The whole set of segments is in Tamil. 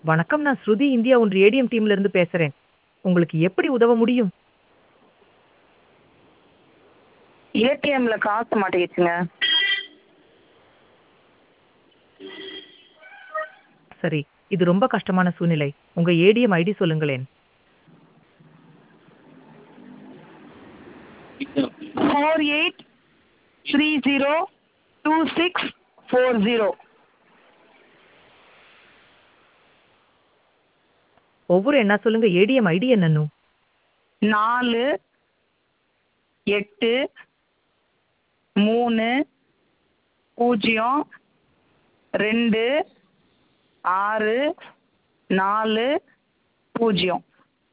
வணக்கம் நான் ஸ்ருதி இந்தியா ஒன்று ஏடிஎம் டீம்ல இருந்து பேசுறேன் உங்களுக்கு எப்படி உதவ முடியும் ஏடிஎம்ல காசு மாட்டிக்கிச்சுங்க சரி இது ரொம்ப கஷ்டமான சூழ்நிலை உங்க ஏடிஎம் ஐடி சொல்லுங்களேன் four eight three zero two six four zero ஒவ்வொரு என்ன சொல்லுங்க ஏடிஎம் ஐடி என்னன்னு நாலு எட்டு மூணு பூஜ்ஜியம் ரெண்டு ஆறு நாலு பூஜ்ஜியம்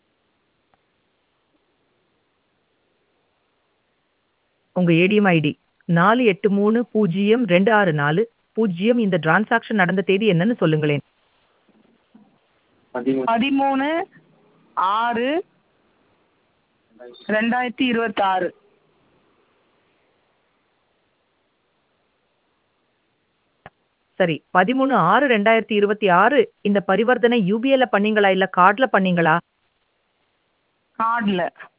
உங்க ஏடிஎம் ஐடி நாலு எட்டு மூணு பூஜ்ஜியம் ரெண்டு ஆறு நாலு பூஜ்ஜியம் இந்த டிரான்சாக்ஷன் நடந்த தேதி என்னன்னு சொல்லுங்களேன் பதிமூணு ஆறு ரெண்டாயிரத்தி இருபத்தாறு சரி பதிமூணு ஆறு ரெண்டாயிரத்தி இருபத்தி ஆறு இந்த பரிவர்த்தனை யூபிஐல பண்ணீங்களா இல்ல கார்ட்ல பண்ணீங்களா கார்டில்